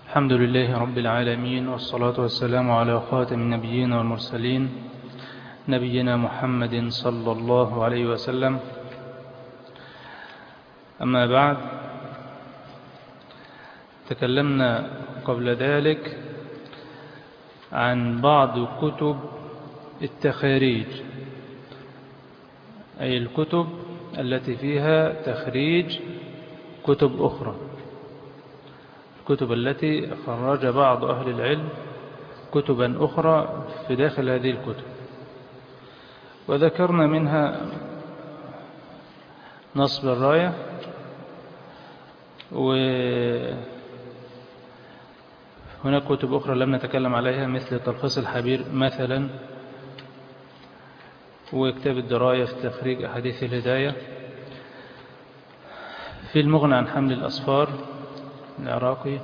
الحمد لله رب العالمين والصلاة والسلام على خاتم النبيين والمرسلين نبينا محمد صلى الله عليه وسلم أما بعد تكلمنا قبل ذلك عن بعض كتب التخاريج أي الكتب التي فيها تخريج كتب أخرى الكتب التي خرج بعض أهل العلم كتبا أخرى في داخل هذه الكتب وذكرنا منها نصب الراية وهناك كتب أخرى لم نتكلم عليها مثل تلخيص الحبير مثلا وكتاب الدراية في تخريج أحاديث الهداية في المغنى عن حمل الأصفار العراقي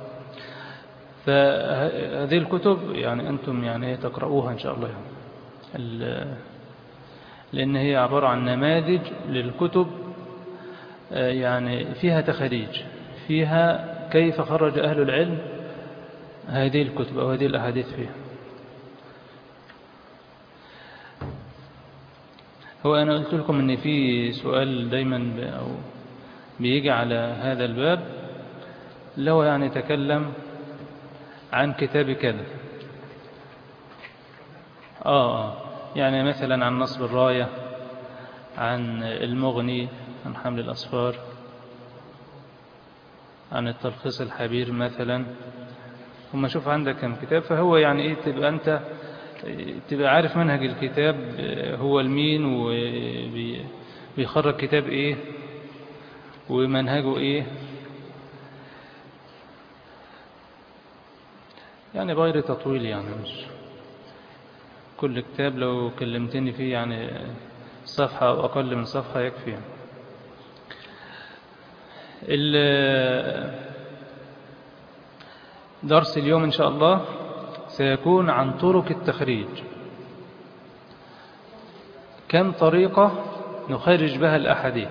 فهذه الكتب يعني أنتم يعني تقرؤوها إن شاء الله يعني لأن هي عبارة عن نماذج للكتب يعني فيها تخريج فيها كيف خرج أهل العلم هذه الكتب أو هذه الأحاديث فيها هو أنا قلت لكم أن في سؤال دايما أو بيجي على هذا الباب اللي هو يعني تكلم عن كتاب كذا آه, آه يعني مثلا عن نصب الراية عن المغني عن حمل الأصفار عن التلخيص الحبير مثلا ثم شوف عندك كم كتاب فهو يعني ايه تبقى انت تبقى عارف منهج الكتاب هو المين وبيخرج كتاب ايه ومنهجه ايه يعني غير تطويل يعني مش كل كتاب لو كلمتني فيه يعني صفحة أو أقل من صفحة يكفي يعني. درس اليوم إن شاء الله سيكون عن طرق التخريج كم طريقة نخرج بها الأحاديث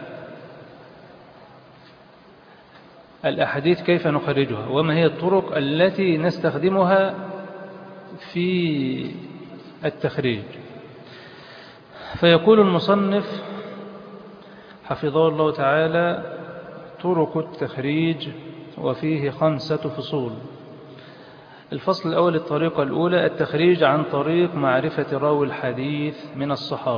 الأحاديث كيف نخرجها وما هي الطرق التي نستخدمها في التخريج فيقول المصنف حفظه الله تعالى طرق التخريج وفيه خمسة فصول الفصل الأول الطريقة الأولى التخريج عن طريق معرفة راوي الحديث من الصحابة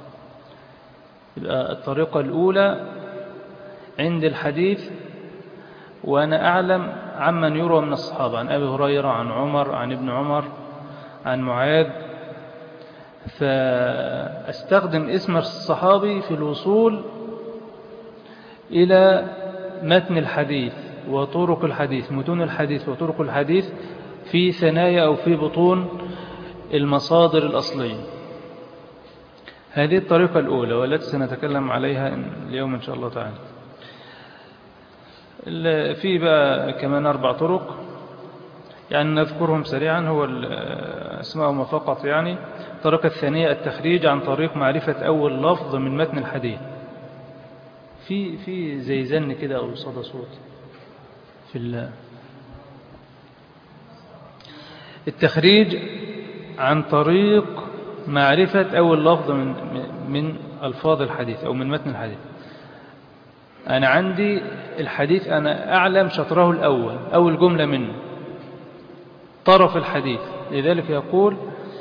الطريقة الأولى عند الحديث وأنا أعلم عمن يروى من الصحابة عن أبي هريرة عن عمر عن ابن عمر عن معاذ فأستخدم اسم الصحابي في الوصول إلى متن الحديث وطرق الحديث متون الحديث وطرق الحديث في ثنايا أو في بطون المصادر الأصلية هذه الطريقة الأولى والتي سنتكلم عليها اليوم إن شاء الله تعالى في بقى كمان أربع طرق يعني نذكرهم سريعا هو اسمائهم فقط يعني الطريقة الثانية التخريج عن طريق معرفة أول لفظ من متن الحديث في في زي زن كده أو صدى صوت في الله التخريج عن طريق معرفة أول لفظ من من ألفاظ الحديث أو من متن الحديث أنا عندي الحديث أنا أعلم شطره الأول أول جملة منه طرف الحديث لذلك يقول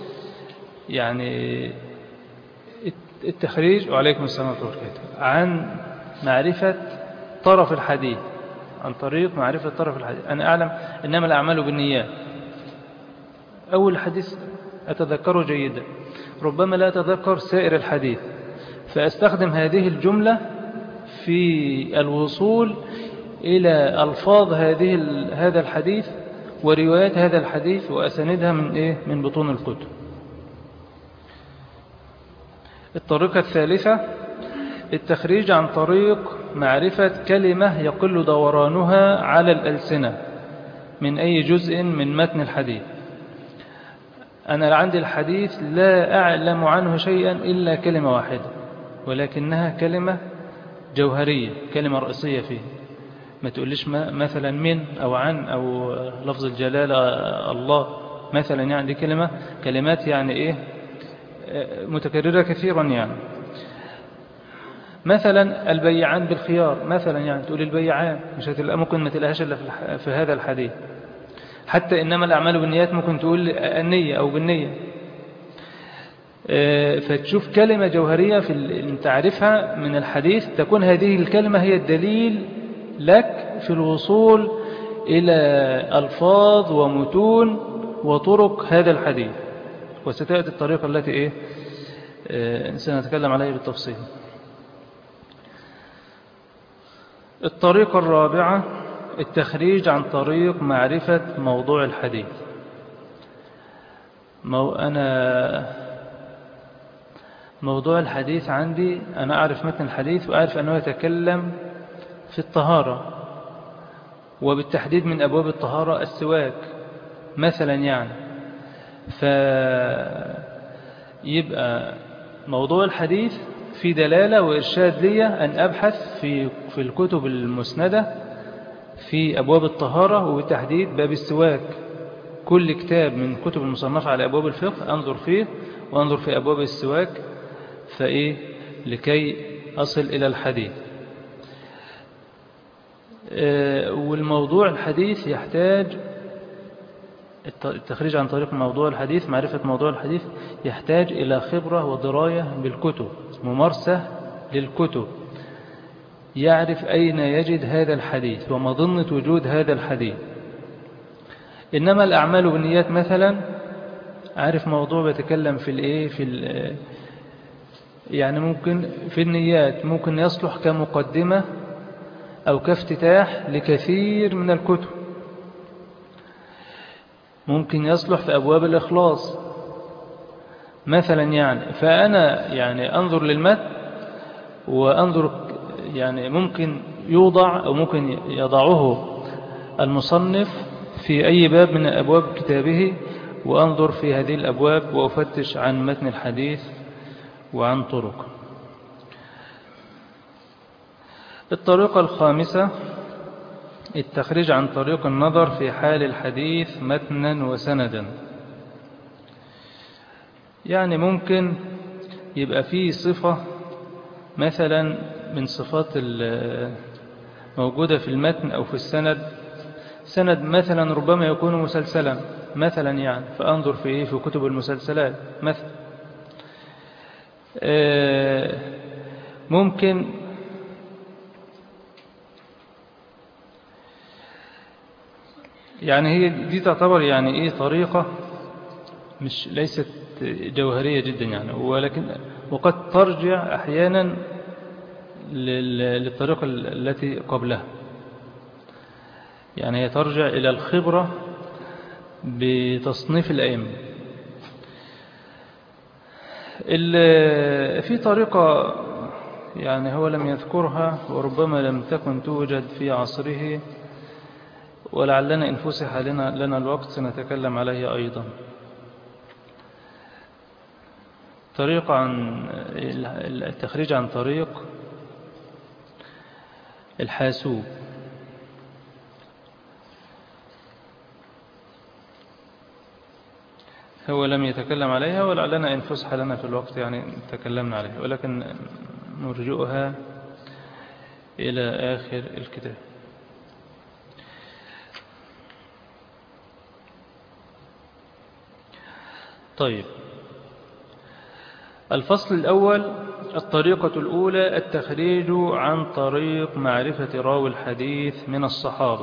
يعني التخريج وعليكم السلام ورحمة الله عن معرفة طرف الحديث عن طريق معرفة طرف الحديث أنا أعلم إنما الأعمال بالنيات أول حديث أتذكره جيدا ربما لا أتذكر سائر الحديث فأستخدم هذه الجملة في الوصول إلى ألفاظ هذه هذا الحديث وروايات هذا الحديث وأسندها من إيه؟ من بطون الكتب الطريقة الثالثة التخريج عن طريق معرفة كلمة يقل دورانها على الألسنة من أي جزء من متن الحديث أنا عندي الحديث لا أعلم عنه شيئا إلا كلمة واحدة ولكنها كلمة جوهرية كلمة رئيسية فيه ما تقوليش مثلا من أو عن أو لفظ الجلالة الله مثلا يعني دي كلمة كلمات يعني إيه متكررة كثيرا يعني مثلا البيعان بالخيار مثلا يعني تقول البيعان مش هتلاقي ممكن ما تلاقيهاش إلا في هذا الحديث حتى إنما الأعمال بالنيات ممكن تقول النية أو بالنية فتشوف كلمة جوهرية في تعرفها من الحديث تكون هذه الكلمة هي الدليل لك في الوصول إلى ألفاظ ومتون وطرق هذا الحديث وستأتي الطريقة التي إيه سنتكلم عليها بالتفصيل الطريقة الرابعة التخريج عن طريق معرفة موضوع الحديث مو أنا موضوع الحديث عندي أنا أعرف متن الحديث وأعرف أنه يتكلم في الطهارة وبالتحديد من أبواب الطهارة السواك مثلا يعني فيبقى موضوع الحديث في دلالة وإرشاد لي أن أبحث في في الكتب المسندة في أبواب الطهارة وبالتحديد باب السواك كل كتاب من كتب المصنفة على أبواب الفقه أنظر فيه وأنظر في أبواب السواك فإيه لكي أصل إلى الحديث والموضوع الحديث يحتاج التخريج عن طريق موضوع الحديث معرفة موضوع الحديث يحتاج إلى خبرة ودراية بالكتب ممارسة للكتب يعرف أين يجد هذا الحديث ومظنة وجود هذا الحديث إنما الأعمال بالنيات مثلا عارف موضوع بيتكلم في الإيه في ال يعني ممكن في النيات ممكن يصلح كمقدمة أو كافتتاح لكثير من الكتب ممكن يصلح في أبواب الإخلاص مثلا يعني فأنا يعني أنظر للمتن وأنظر يعني ممكن يوضع أو ممكن يضعه المصنف في أي باب من أبواب كتابه وأنظر في هذه الأبواب وأفتش عن متن الحديث وعن طرق الطريقة الخامسة التخريج عن طريق النظر في حال الحديث متنا وسندا يعني ممكن يبقى فيه صفة مثلا من صفات موجودة في المتن أو في السند سند مثلا ربما يكون مسلسلا مثلا يعني فأنظر في إيه في كتب المسلسلات مثلا ممكن يعني هي دي تعتبر يعني ايه طريقة مش ليست جوهرية جدا يعني ولكن وقد ترجع احيانا للطريقة التي قبلها يعني هي ترجع إلى الخبرة بتصنيف الأئمة في طريقة يعني هو لم يذكرها وربما لم تكن توجد في عصره ولعلنا إن فسح لنا, لنا الوقت سنتكلم عليه أيضا طريقة عن التخريج عن طريق الحاسوب هو لم يتكلم عليها ولعلنا إن فسح لنا في الوقت يعني تكلمنا عليها ولكن نرجئها إلى آخر الكتاب طيب الفصل الأول الطريقة الأولى التخريج عن طريق معرفة راوي الحديث من الصحابة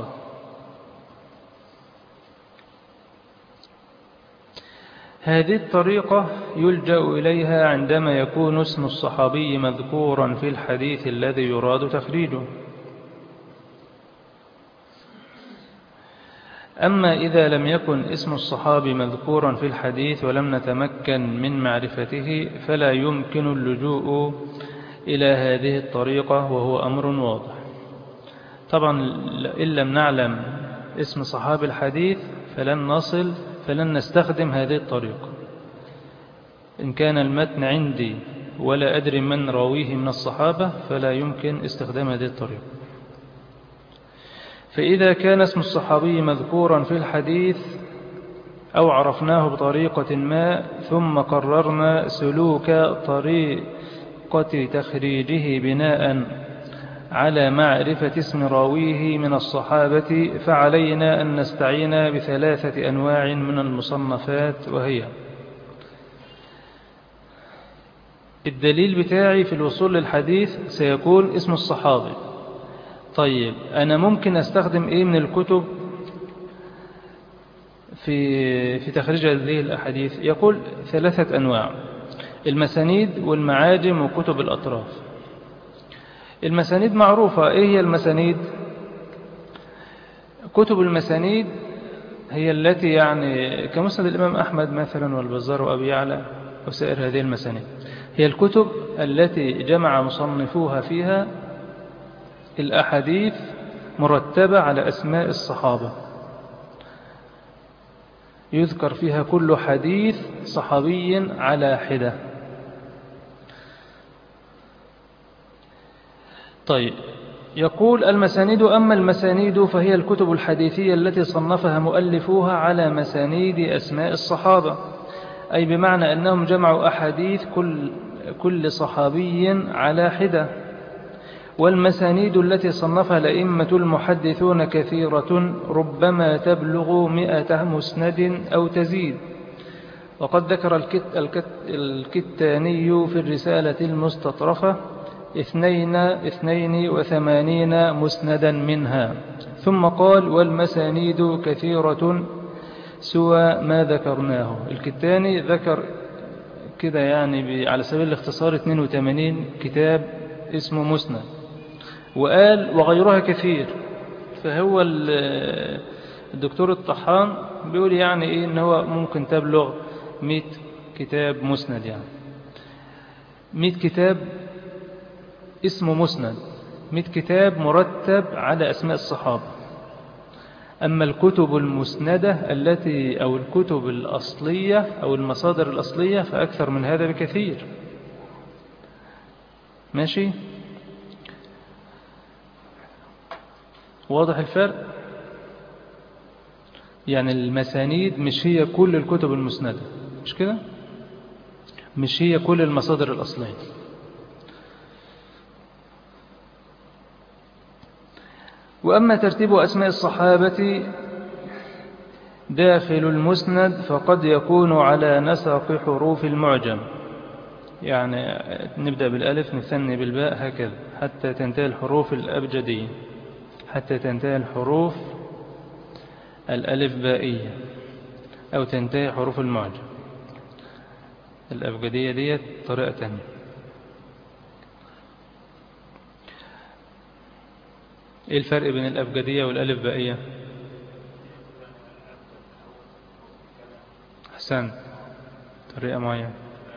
هذه الطريقة يلجأ إليها عندما يكون اسم الصحابي مذكورا في الحديث الذي يراد تخريجه أما إذا لم يكن اسم الصحابي مذكورا في الحديث ولم نتمكن من معرفته فلا يمكن اللجوء إلى هذه الطريقة وهو أمر واضح طبعا إن لم نعلم اسم صحابي الحديث فلن نصل فلن نستخدم هذه الطريقة إن كان المتن عندي ولا أدري من راويه من الصحابة فلا يمكن استخدام هذه الطريقة فإذا كان اسم الصحابي مذكورا في الحديث أو عرفناه بطريقة ما ثم قررنا سلوك طريقة تخريجه بناء على معرفة اسم راويه من الصحابة فعلينا أن نستعين بثلاثة أنواع من المصنفات وهي الدليل بتاعي في الوصول للحديث سيكون اسم الصحابي طيب أنا ممكن أستخدم إيه من الكتب في في تخريج هذه الأحاديث يقول ثلاثة أنواع المسانيد والمعاجم وكتب الأطراف المسانيد معروفة إيه هي المسانيد كتب المسانيد هي التي يعني كمسند الإمام أحمد مثلا والبزار وأبي يعلى وسائر هذه المسانيد هي الكتب التي جمع مصنفوها فيها الأحاديث مرتبة على أسماء الصحابة يذكر فيها كل حديث صحابي على حدة طيب يقول المسانيد أما المسانيد فهي الكتب الحديثية التي صنفها مؤلفوها على مسانيد أسماء الصحابة أي بمعنى أنهم جمعوا أحاديث كل, كل صحابي على حدة والمسانيد التي صنفها الأئمة المحدثون كثيرة ربما تبلغ مئة مسند أو تزيد وقد ذكر الكت الكت الكتاني في الرسالة المستطرفة اثنين, اثنين وثمانين مسندا منها ثم قال والمسانيد كثيرة سوى ما ذكرناه الكتاني ذكر كده يعني على سبيل الاختصار 82 كتاب اسمه مسند وقال وغيرها كثير فهو الدكتور الطحان بيقول يعني ايه ان هو ممكن تبلغ 100 كتاب مسند يعني 100 كتاب اسمه مسند 100 كتاب مرتب على أسماء الصحابة أما الكتب المسندة التي أو الكتب الأصلية أو المصادر الأصلية فأكثر من هذا بكثير ماشي واضح الفرق يعني المسانيد مش هي كل الكتب المسندة مش كده مش هي كل المصادر الأصلية وأما ترتيب أسماء الصحابة داخل المسند فقد يكون على نسق حروف المعجم يعني نبدأ بالألف نثني بالباء هكذا حتى تنتهي الحروف الأبجدية حتى تنتهي الحروف الألف بائية أو تنتهي حروف المعجم الأبجدية دي طريقة تانية ايه الفرق بين الأبجدية والألف بائية حسن طريقة معينة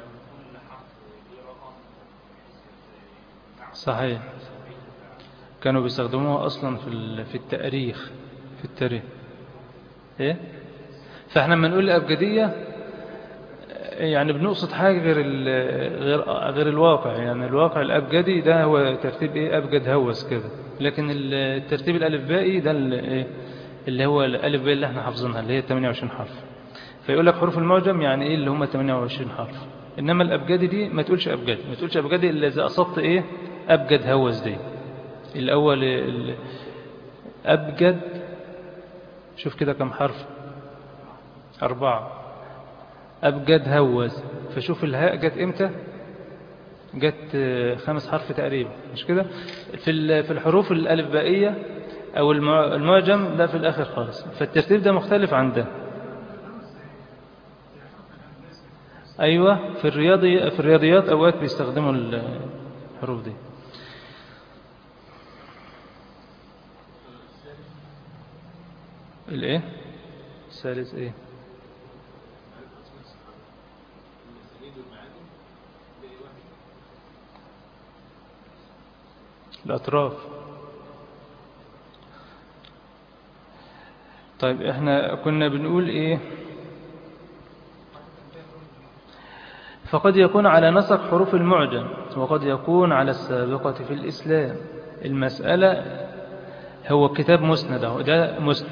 صحيح كانوا بيستخدموها أصلا في في التاريخ في التاريخ إيه فإحنا لما نقول الأبجدية يعني بنقصد حاجة غير غير غير الواقع يعني الواقع الأبجدي ده هو ترتيب إيه أبجد هوس كده لكن الترتيب الألفبائي ده اللي هو الألف باء اللي احنا حافظينها اللي هي 28 حرف فيقول لك حروف المعجم يعني إيه اللي هم 28 حرف إنما الأبجدي دي ما تقولش أبجدي ما تقولش أبجدي إلا إذا قصدت إيه أبجد هوس دي الأول أبجد شوف كده كم حرف أربعة أبجد هوز فشوف الهاء جت إمتى جت خمس حرف تقريبا مش كده في في الحروف الألفبائية أو المعجم ده في الآخر خالص فالترتيب ده مختلف عن ده أيوة في الرياضي في الرياضيات أوقات بيستخدموا الحروف دي الايه الثالث ايه الأطراف طيب احنا كنا بنقول ايه فقد يكون على نسق حروف المعجم وقد يكون على السابقة في الإسلام المسألة هو كتاب مسند اهو ده مسند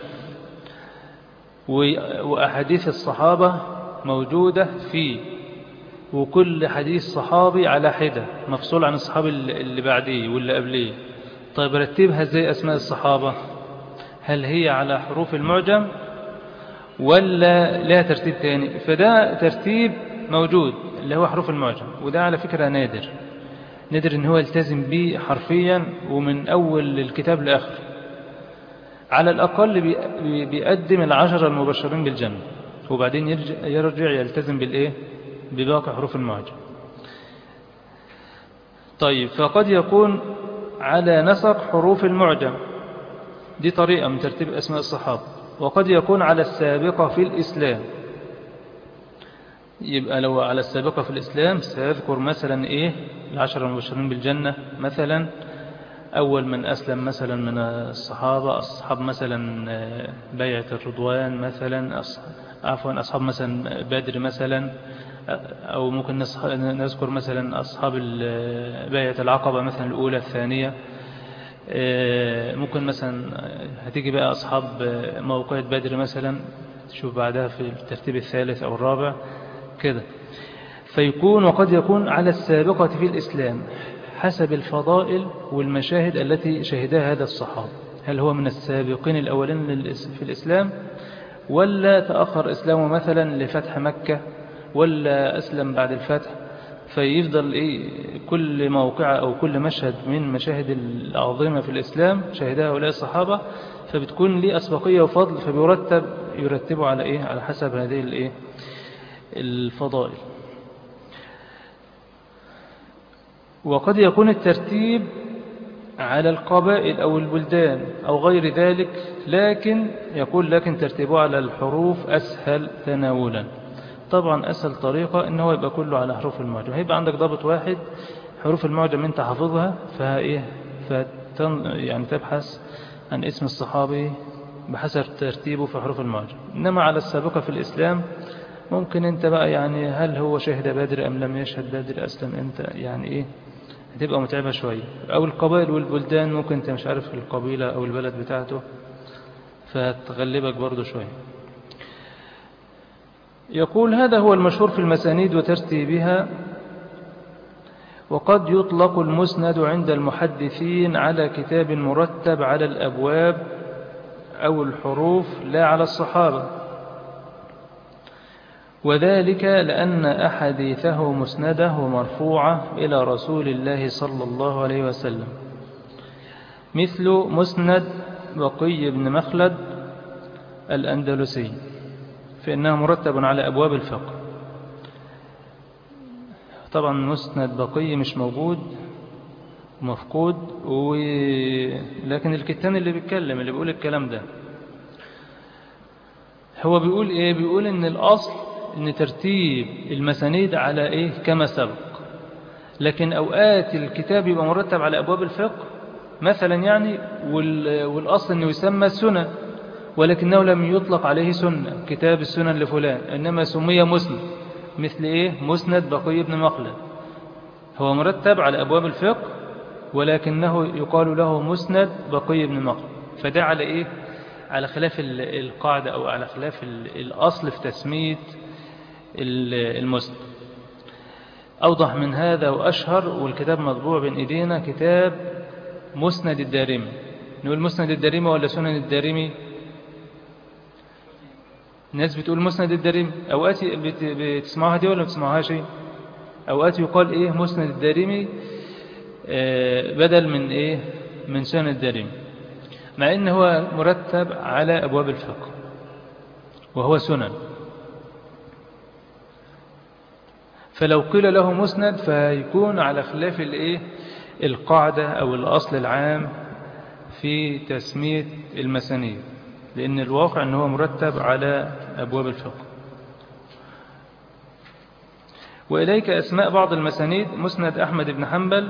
وأحاديث الصحابة موجودة فيه وكل حديث صحابي على حدة مفصول عن الصحابي اللي بعديه واللي قبليه طيب رتبها زي أسماء الصحابة هل هي على حروف المعجم ولا لها ترتيب تاني فده ترتيب موجود اللي هو حروف المعجم وده على فكرة نادر نادر ان هو يلتزم به حرفيا ومن أول الكتاب لآخر على الأقل بيقدم العشرة المبشرين بالجنة وبعدين يرجع, يرجع يلتزم بالإيه بباقي حروف المعجم طيب فقد يكون على نسق حروف المعجم دي طريقة من ترتيب أسماء الصحابة وقد يكون على السابقة في الإسلام يبقى لو على السابقة في الإسلام سيذكر مثلا إيه العشر المبشرين بالجنة مثلا أول من أسلم مثلا من الصحابة أصحاب مثلا بيعة الرضوان مثلا عفوا أصحاب مثلا بدر مثلا أو ممكن نذكر مثلا أصحاب بيعة العقبة مثلا الأولى الثانية ممكن مثلا هتيجي بقى أصحاب موقعة بدر مثلا تشوف بعدها في الترتيب الثالث أو الرابع كده فيكون وقد يكون على السابقة في الإسلام حسب الفضائل والمشاهد التي شهدها هذا الصحابة هل هو من السابقين الأولين في الإسلام ولا تأخر إسلامه مثلا لفتح مكة ولا أسلم بعد الفتح فيفضل إيه كل موقع أو كل مشهد من مشاهد العظيمة في الإسلام شهدها هؤلاء الصحابة فبتكون ليه أسبقية وفضل فبيرتب يرتبوا على إيه على حسب هذه الإيه الفضائل وقد يكون الترتيب على القبائل أو البلدان أو غير ذلك لكن يقول لكن ترتيبه على الحروف أسهل تناولا طبعا أسهل طريقة إن هو يبقى كله على حروف المعجم هيبقى عندك ضابط واحد حروف المعجم أنت حافظها فإيه فتن يعني تبحث عن اسم الصحابي بحسب ترتيبه في حروف المعجم إنما على السابقة في الإسلام ممكن أنت بقى يعني هل هو شهد بدر أم لم يشهد بدر أسلم أنت يعني إيه هتبقى متعبة شوية أو القبائل والبلدان ممكن أنت مش عارف القبيلة أو البلد بتاعته فتغلبك برضو شوية يقول هذا هو المشهور في المسانيد وترتيبها وقد يطلق المسند عند المحدثين على كتاب مرتب على الأبواب أو الحروف لا على الصحابة وذلك لأن أحاديثه مسنده مرفوعة إلى رسول الله صلى الله عليه وسلم مثل مسند بقي بن مخلد الأندلسي فإنه مرتب على أبواب الفقه طبعا مسند بقي مش موجود مفقود و... لكن الكتان اللي بيتكلم اللي بيقول الكلام ده هو بيقول ايه بيقول ان الاصل ان ترتيب المسانيد على ايه كما سبق لكن اوقات الكتاب يبقى مرتب على ابواب الفقه مثلا يعني وال... والاصل انه يسمى سنة ولكنه لم يطلق عليه سنة كتاب السنن لفلان انما سمي مسند مثل ايه مسند بقي بن مخلد هو مرتب على ابواب الفقه ولكنه يقال له مسند بقي بن مخلد فده على ايه على خلاف القاعدة أو على خلاف الأصل في تسمية المسند أوضح من هذا وأشهر والكتاب مطبوع بين إيدينا كتاب مسند الدارمي نقول مسند الدارمي ولا سنن الدارمي الناس بتقول مسند الدارمي أوقات بتسمعوها دي ولا بتسمعوها شيء أوقات يقال إيه مسند الدارمي بدل من إيه من سنن الدارمي مع إن هو مرتب على أبواب الفقه وهو سنن فلو قيل له مسند فيكون على خلاف الإيه القاعدة أو الأصل العام في تسمية المسانيد لأن الواقع أنه مرتب على أبواب الفقه وإليك أسماء بعض المسانيد مسند أحمد بن حنبل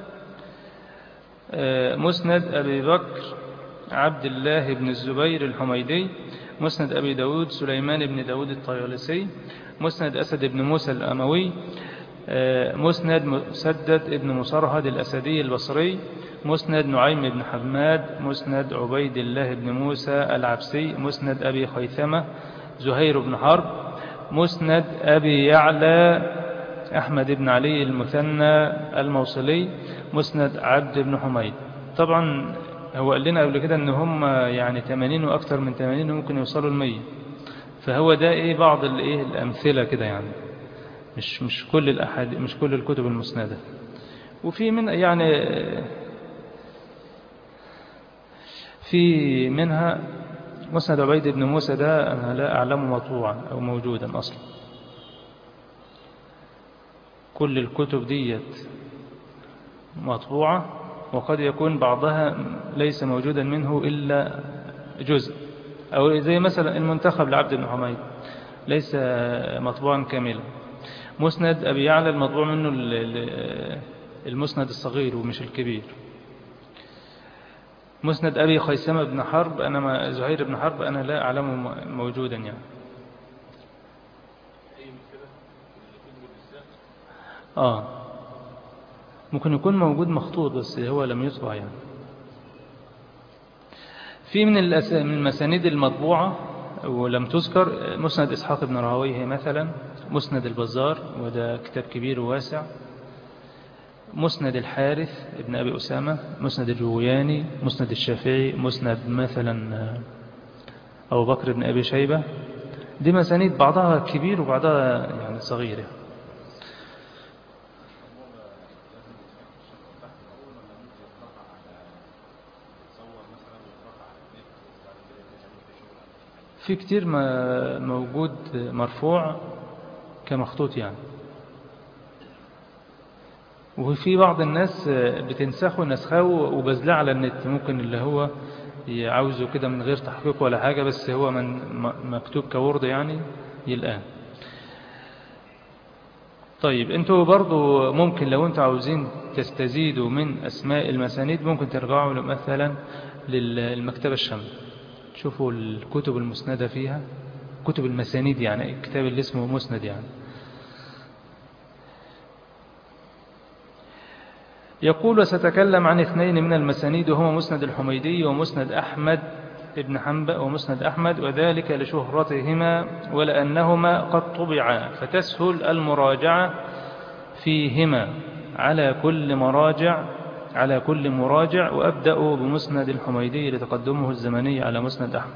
مسند أبي بكر عبد الله بن الزبير الحميدي مسند أبي داود سليمان بن داود الطيالسي مسند أسد بن موسى الأموي آه، مسند مسدد ابن مصرهد الأسدي البصري مسند نعيم بن حماد مسند عبيد الله بن موسى العبسي مسند أبي خيثمة زهير بن حرب مسند أبي يعلى أحمد بن علي المثنى الموصلي مسند عبد بن حميد طبعا هو قال لنا قبل كده ان هم يعني 80 واكثر من 80 ممكن يوصلوا ل 100 فهو ده ايه بعض الايه الامثله كده يعني مش مش كل الاحاديث مش كل الكتب المسنده وفي من يعني في منها مسند عبيد بن موسى ده أنا لا أعلمه مطبوعا أو موجودا أصلا كل الكتب ديت مطبوعة وقد يكون بعضها ليس موجودا منه إلا جزء أو زي مثلا المنتخب لعبد بن حميد ليس مطبوعا كاملا مسند أبي يعلى المطبوع منه المسند الصغير ومش الكبير مسند أبي خيسمة بن حرب أنا ما زهير بن حرب أنا لا أعلمه موجودا يعني آه ممكن يكون موجود مخطوط بس هو لم يطبع يعني في من من المسانيد المطبوعة ولم تذكر مسند إسحاق بن راهويه مثلا مسند البزار وده كتاب كبير وواسع مسند الحارث ابن أبي أسامة مسند الجوياني مسند الشافعي مسند مثلا أبو بكر بن أبي شيبة دي مسانيد بعضها كبير وبعضها يعني صغير يعني. في كتير موجود مرفوع كمخطوط يعني وفي بعض الناس بتنسخه نسخه وبزلاه على النت ممكن اللي هو عاوزه كده من غير تحقيق ولا حاجة بس هو من مكتوب كورد يعني يلقاه طيب انتوا برضو ممكن لو انتوا عاوزين تستزيدوا من اسماء المسانيد ممكن ترجعوا مثلا للمكتبة الشاملة شوفوا الكتب المسندة فيها كتب المسانيد يعني الكتاب اللي اسمه مسند يعني يقول وستكلم عن اثنين من المسانيد وهما مسند الحميدي ومسند أحمد ابن حنبل ومسند أحمد وذلك لشهرتهما ولأنهما قد طبعا فتسهل المراجعة فيهما على كل مراجع على كل مراجع وأبدأ بمسند الحميدي لتقدمه الزمني على مسند أحمد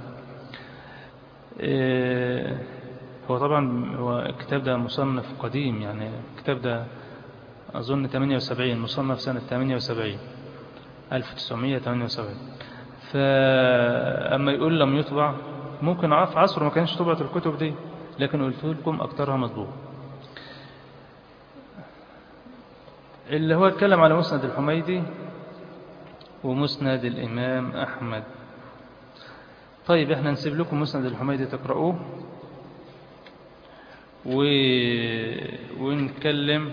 إيه، هو طبعا هو الكتاب ده مصنف قديم يعني الكتاب ده أظن 78 مصنف سنة 78 1978 فأما يقول لم يطبع ممكن في عصره ما كانش طبعت الكتب دي لكن قلت لكم أكثرها مطبوع اللي هو اتكلم على مسند الحميدي ومسند الإمام أحمد طيب احنا نسيب لكم مسند الحميدي تقرأوه و... ونتكلم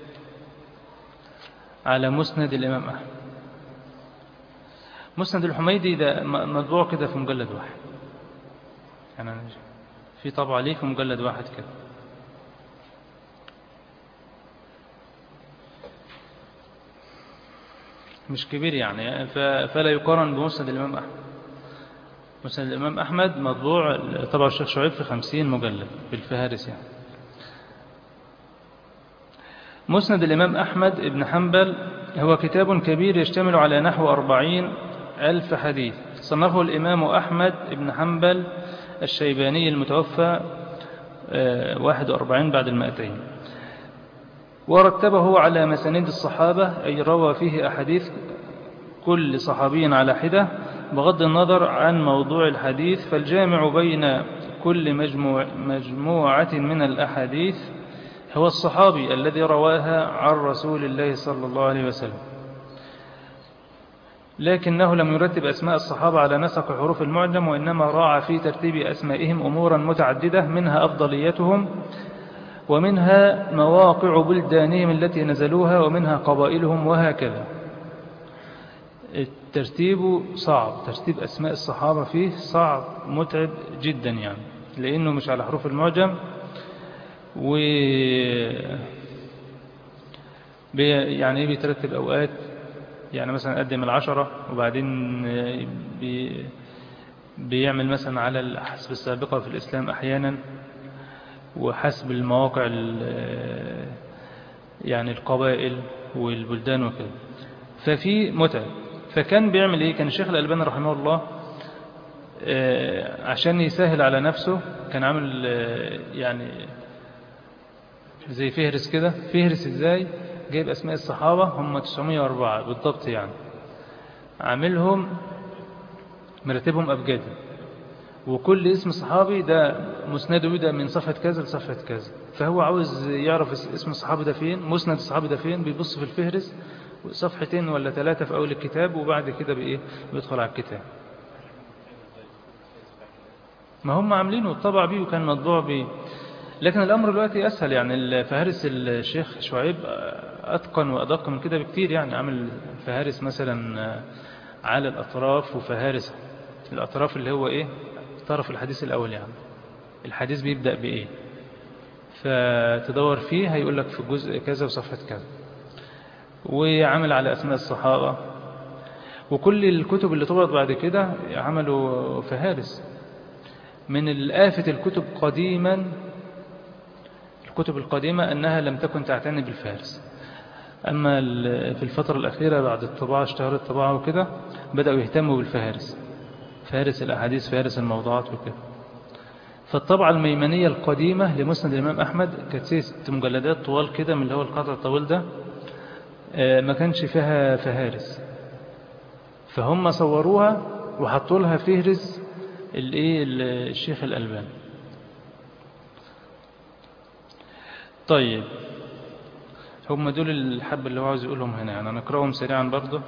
على مسند الإمام أحمد مسند الحميدي ده مطبوع كده في مجلد واحد يعني في طبع ليه في مجلد واحد كده مش كبير يعني فلا يقارن بمسند الإمام أحمد مسند الإمام أحمد مطبوع طبع الشيخ شعيب في خمسين مجلد بالفهارس يعني مسند الإمام أحمد بن حنبل هو كتاب كبير يشتمل على نحو أربعين ألف حديث صنفه الإمام أحمد بن حنبل الشيباني المتوفى آه، واحد وأربعين بعد المائتين ورتبه على مسانيد الصحابة أي روى فيه أحاديث كل صحابي على حدة بغض النظر عن موضوع الحديث فالجامع بين كل مجموع مجموعة من الأحاديث هو الصحابي الذي رواها عن رسول الله صلى الله عليه وسلم لكنه لم يرتب أسماء الصحابة على نسق حروف المعجم وإنما راعى في ترتيب أسمائهم أمورا متعددة منها أفضليتهم ومنها مواقع بلدانهم التي نزلوها ومنها قبائلهم وهكذا الترتيب صعب ترتيب أسماء الصحابة فيه صعب متعب جدا يعني لأنه مش على حروف المعجم و بي يعني ايه بيترتب أوقات يعني مثلا قدم العشرة وبعدين بي بيعمل مثلا على الحسب السابقة في الإسلام أحيانا وحسب المواقع يعني القبائل والبلدان وكده ففي متعب فكان بيعمل ايه كان الشيخ الألباني رحمه الله عشان يسهل على نفسه كان عامل يعني زي فهرس كده فهرس ازاي جايب اسماء الصحابة هم 904 بالضبط يعني عاملهم مرتبهم أبجدي وكل اسم صحابي ده مسنده يبدأ من صفحة كذا لصفحة كذا فهو عاوز يعرف اسم الصحابي ده فين مسند الصحابي ده فين بيبص في الفهرس صفحتين ولا ثلاثة في أول الكتاب وبعد كده بإيه بيدخل على الكتاب ما هم عاملينه الطبع بيه وكان مطبوع بيه لكن الأمر دلوقتي أسهل يعني فهارس الشيخ شعيب أتقن وأدق من كده بكتير يعني عامل فهارس مثلا على الأطراف وفهارس الأطراف اللي هو إيه طرف الحديث الأول يعني الحديث بيبدأ بإيه فتدور فيه هيقول لك في الجزء كذا وصفحة كذا وعمل على أسماء الصحابة وكل الكتب اللي طبعت بعد كده عملوا فهارس من الآفة الكتب قديما الكتب القديمة أنها لم تكن تعتني بالفارس أما في الفترة الأخيرة بعد الطباعة اشتهر الطباعة وكده بدأوا يهتموا بالفهارس فارس الأحاديث فارس الموضوعات وكده فالطبعة الميمنية القديمة لمسند الإمام أحمد كانت ست مجلدات طوال كده من اللي هو القطع الطويل ده ما كانش فيها فهارس فهم صوروها وحطوا لها فهرس الايه الشيخ الألباني طيب هم دول الحب اللي هو عاوز يقولهم هنا يعني نقرأهم سريعا برضه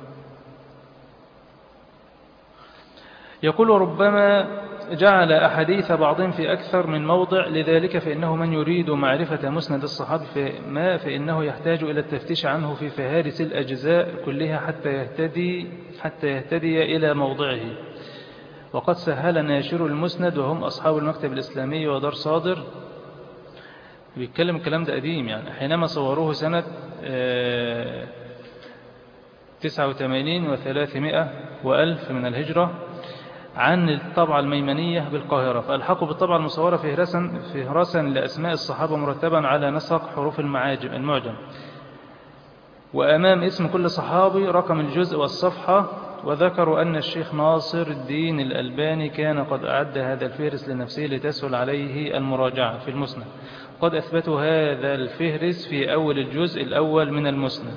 يقول ربما جعل أحاديث بعضهم في أكثر من موضع لذلك فإنه من يريد معرفة مسند الصحابة ما فإنه يحتاج إلى التفتيش عنه في فهارس الأجزاء كلها حتى يهتدي, حتى يهتدي إلى موضعه وقد سهل ناشر المسند وهم أصحاب المكتب الإسلامي ودار صادر بيتكلم الكلام ده قديم يعني حينما صوروه سنة تسعة وثمانين وثلاثمائة وألف من الهجرة عن الطبعة الميمنية بالقاهرة فألحقوا بالطبعة المصورة فهرسا, فهرسا لأسماء الصحابة مرتبا على نسق حروف المعاجم المعجم وأمام اسم كل صحابي رقم الجزء والصفحة وذكروا أن الشيخ ناصر الدين الألباني كان قد أعد هذا الفهرس لنفسه لتسهل عليه المراجعة في المسند قد أثبتوا هذا الفهرس في أول الجزء الأول من المسند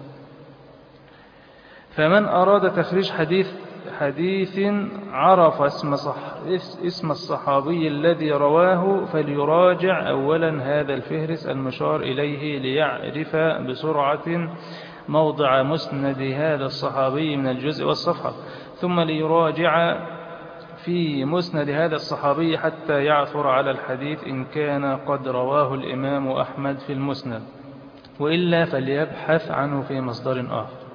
فمن أراد تخريج حديث حديث عرف اسم, صح اسم الصحابي الذي رواه فليراجع أولا هذا الفهرس المشار إليه ليعرف بسرعة موضع مسند هذا الصحابي من الجزء والصفحة ثم ليراجع في مسند هذا الصحابي حتى يعثر على الحديث إن كان قد رواه الإمام أحمد في المسند وإلا فليبحث عنه في مصدر آخر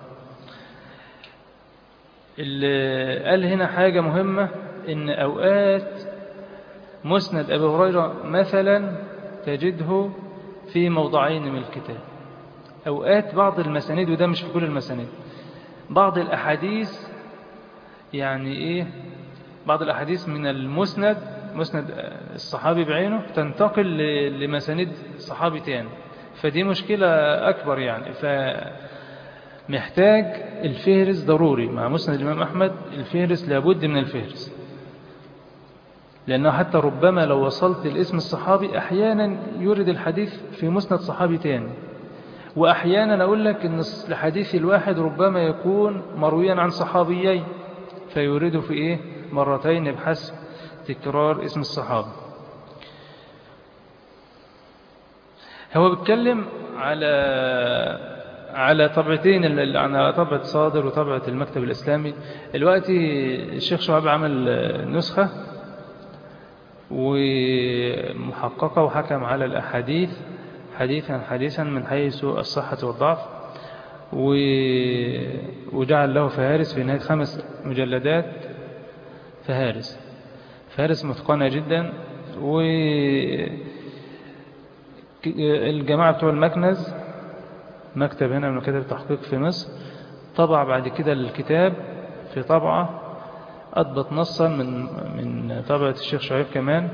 اللي قال هنا حاجة مهمة إن أوقات مسند أبي هريرة مثلا تجده في موضعين من الكتاب أوقات بعض المسانيد وده مش في كل المسانيد بعض الأحاديث يعني إيه بعض الأحاديث من المسند مسند الصحابي بعينه تنتقل لمسانيد صحابي تاني فدي مشكلة أكبر يعني فمحتاج الفهرس ضروري مع مسند الإمام أحمد الفهرس لابد من الفهرس لأنه حتى ربما لو وصلت الاسم الصحابي أحيانا يورد الحديث في مسند صحابي تاني وأحيانا أقول لك أن الحديث الواحد ربما يكون مرويا عن صحابيين فيورده في إيه مرتين بحسب تكرار اسم الصحابة هو بيتكلم على على طبعتين على طبعة صادر وطبعة المكتب الإسلامي الوقت الشيخ شعب عمل نسخة ومحققة وحكم على الأحاديث حديثا حديثا من حيث الصحة والضعف وجعل له فهارس في نهاية خمس مجلدات فهارس فهارس متقنة جدا والجماعة بتوع المكنز مكتب هنا من مكاتب التحقيق في مصر طبع بعد كده الكتاب في طبعة أضبط نصا من من طبعة الشيخ شعيب كمان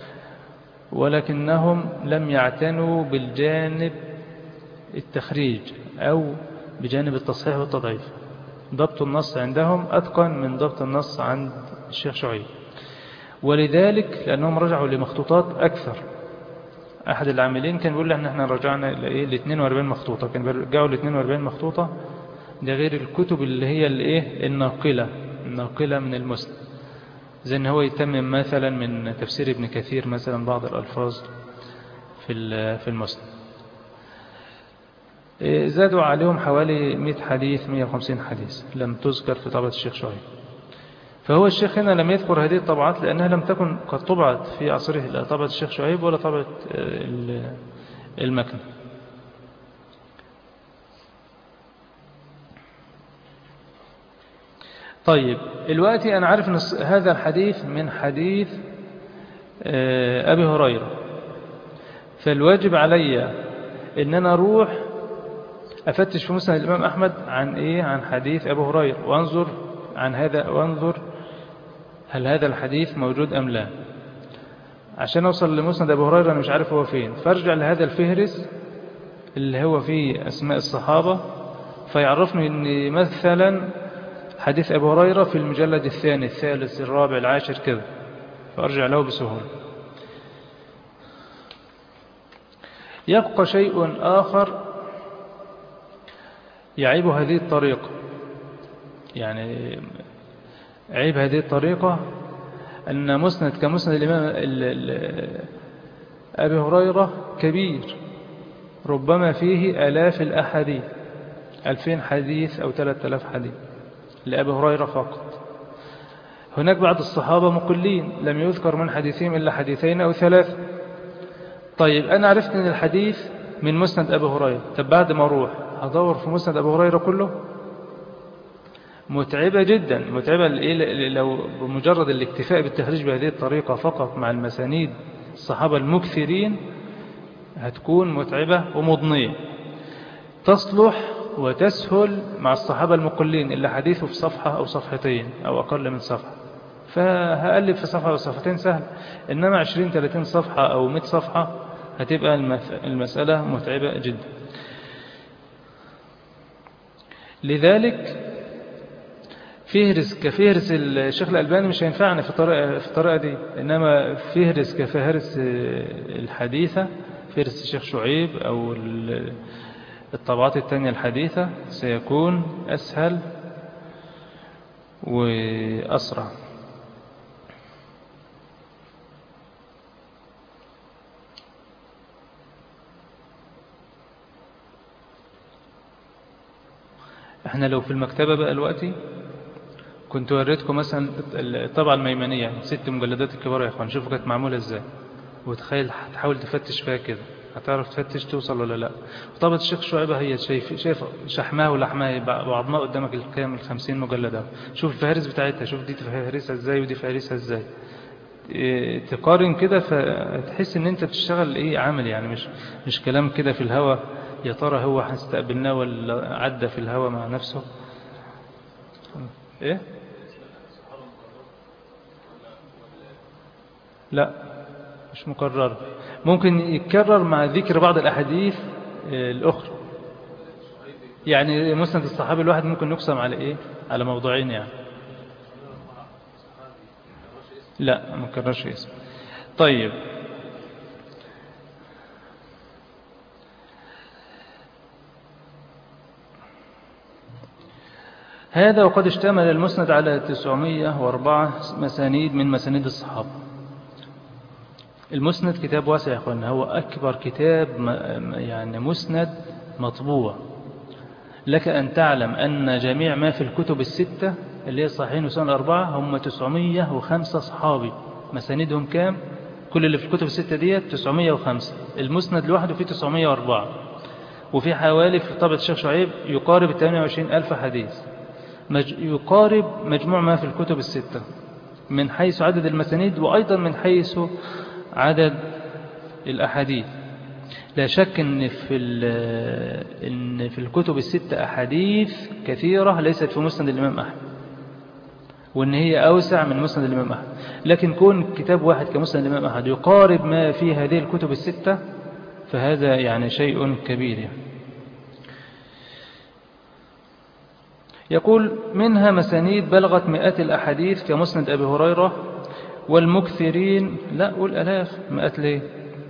ولكنهم لم يعتنوا بالجانب التخريج أو بجانب التصحيح والتضعيف ضبط النص عندهم أتقن من ضبط النص عند الشيخ شعيب ولذلك لأنهم رجعوا لمخطوطات أكثر أحد العاملين كان بيقول لنا احنا رجعنا ل 42 مخطوطة كان بيرجعوا ل 42 مخطوطة ده غير الكتب اللي هي الايه الناقلة الناقلة من المسلم زي ان هو يتمم مثلا من تفسير ابن كثير مثلا بعض الألفاظ في في المسلم زادوا عليهم حوالي 100 حديث 150 حديث لم تذكر في طبعة الشيخ شعيب فهو الشيخ هنا لم يذكر هذه الطبعات لأنها لم تكن قد طبعت في عصره لا طبعة الشيخ شعيب ولا طبعة المكن طيب دلوقتي أنا عارف أن هذا الحديث من حديث أبي هريرة فالواجب علي أن أنا أروح أفتش في مسند الإمام أحمد عن إيه عن حديث أبو هريرة وانظر عن هذا وانظر هل هذا الحديث موجود أم لا عشان أوصل لمسند أبو هريرة أنا مش عارف هو فين فارجع لهذا الفهرس اللي هو فيه أسماء الصحابة فيعرفني أن مثلا حديث أبو هريرة في المجلد الثاني الثالث الرابع العاشر كذا فأرجع له بسهولة يبقى شيء آخر يعيب هذه الطريقة يعني عيب هذه الطريقة أن مسند كمسند الإمام أبي هريرة كبير ربما فيه ألاف الأحاديث ألفين حديث أو ثلاثة ألاف حديث لأبي هريرة فقط هناك بعض الصحابة مقلين لم يذكر من حديثهم إلا حديثين أو ثلاثة طيب أنا عرفت أن الحديث من مسند أبي هريرة طب بعد ما أروح أدور في مسند أبي هريرة كله متعبة جدا متعبة لو بمجرد الاكتفاء بالتخريج بهذه الطريقة فقط مع المسانيد الصحابة المكثرين هتكون متعبة ومضنية تصلح وتسهل مع الصحابة المقلين اللي حديثه في صفحة أو صفحتين أو أقل من صفحة فهقلب في صفحة أو صفحتين سهل إنما 20-30 صفحة أو 100 صفحة هتبقى المسألة متعبة جدا لذلك فهرس كفهرس الشيخ الألباني مش هينفعنا في الطريقة, في الطريقة دي إنما فهرس كفهرس الحديثة فهرس الشيخ شعيب أو الطبعات الثانية الحديثة سيكون أسهل وأسرع احنا لو في المكتبة بقى دلوقتي كنت وريتكم مثلا الطبعة الميمنية ست مجلدات الكبار يا اخوان شوفوا كانت معمولة ازاي وتخيل هتحاول تفتش فيها كده هتعرف تفتش توصل ولا لا وطبعا الشيخ شعيبة هي شايف شايف شحمها ولحمها وعظمها قدامك الكامل 50 مجلدة شوف الفهارس بتاعتها شوف دي فهرسها ازاي ودي فهرسها ازاي إيه تقارن كده فتحس ان انت بتشتغل ايه عمل يعني مش مش كلام كده في الهوا يا ترى هو هنستقبلناه ولا عدى في الهوا مع نفسه ايه لا مش مكرر ممكن يتكرر مع ذكر بعض الأحاديث الأخرى يعني مسند الصحابي الواحد ممكن يقسم على إيه على موضوعين يعني لا ما كررش اسم طيب هذا وقد اشتمل المسند على 904 مسانيد من مسانيد الصحابة المسند كتاب واسع يا أخوان هو أكبر كتاب يعني مسند مطبوع لك أن تعلم أن جميع ما في الكتب الستة اللي هي صحيحين وسنة الأربعة هم 905 صحابي مساندهم كام كل اللي في الكتب الستة دي 905 المسند لوحده فيه 904 وفي حوالي في طبعة الشيخ شعيب يقارب 28 ألف حديث مج... يقارب مجموع ما في الكتب الستة من حيث عدد المسانيد وأيضا من حيث عدد الأحاديث لا شك ان في ال- ان في الكتب الستة احاديث كثيرة ليست في مسند الامام احمد وان هي اوسع من مسند الامام احمد لكن كون كتاب واحد كمسند الامام احمد يقارب ما في هذه الكتب الستة فهذا يعني شيء كبير يعني. يقول منها مسانيد بلغت مئات الأحاديث كمسند أبي هريرة والمكثرين لا قول ألاف مئات ليه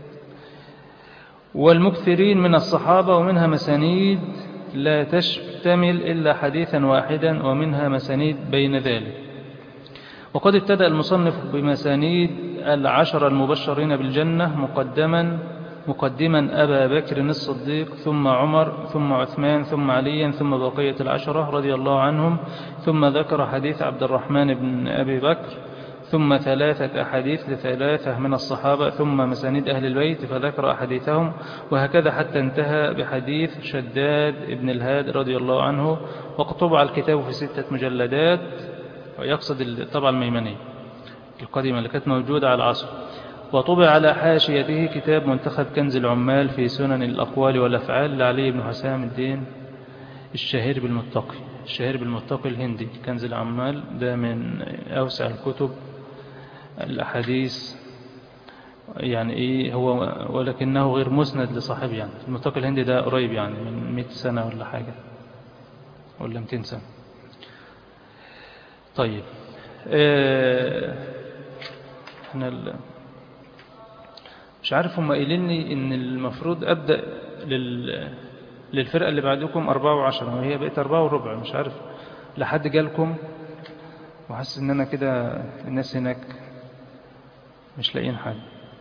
والمكثرين من الصحابة ومنها مسانيد لا تشتمل إلا حديثا واحدا ومنها مسانيد بين ذلك وقد ابتدأ المصنف بمسانيد العشر المبشرين بالجنة مقدما مقدما أبا بكر الصديق ثم عمر ثم عثمان ثم عليا ثم بقية العشرة رضي الله عنهم ثم ذكر حديث عبد الرحمن بن أبي بكر ثم ثلاثة أحاديث لثلاثة من الصحابة ثم مسانيد أهل البيت فذكر أحاديثهم وهكذا حتى انتهى بحديث شداد بن الهاد رضي الله عنه وقد طبع الكتاب في ستة مجلدات ويقصد الطبعة الميمنية القديمة اللي كانت موجودة على العصر وطبع على حاشيته كتاب منتخب كنز العمال في سنن الأقوال والأفعال لعلي بن حسام الدين الشهير بالمتقي الشهير بالمتقي الهندي كنز العمال ده من أوسع الكتب الأحاديث يعني إيه هو ولكنه غير مسند لصاحبه يعني المتقي الهندي ده قريب يعني من 100 سنة ولا حاجة ولا 200 سنة طيب آه، احنا ال- مش عارف هم قايلين لي ان المفروض ابدا لل للفرقه اللي بعدكم أربعة وعشرة وهي بقت أربعة وربع مش عارف لحد جالكم وحاسس ان انا كده الناس هناك مش لاقيين حاجه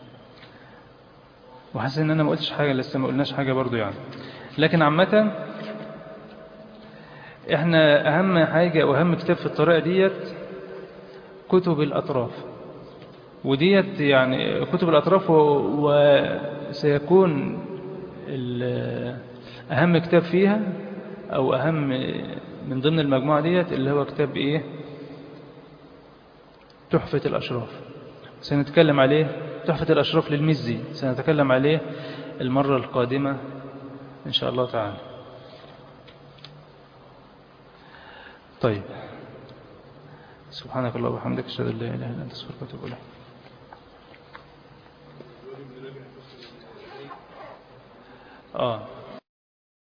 وحاسس ان انا ما قلتش حاجه لسه ما قلناش حاجه برضو يعني لكن عامه احنا اهم حاجه واهم كتاب في الطريقه ديت كتب الاطراف وديت يعني كتب الأطراف و- وسيكون ال- أهم كتاب فيها أو أهم من ضمن المجموعة ديت اللي هو كتاب إيه تحفة الأشراف سنتكلم عليه تحفة الأشراف للمزي سنتكلم عليه المرة القادمة إن شاء الله تعالى طيب سبحانك الله وبحمدك اشهد ان لا اله الا انت استغفرك واتوب اليك اه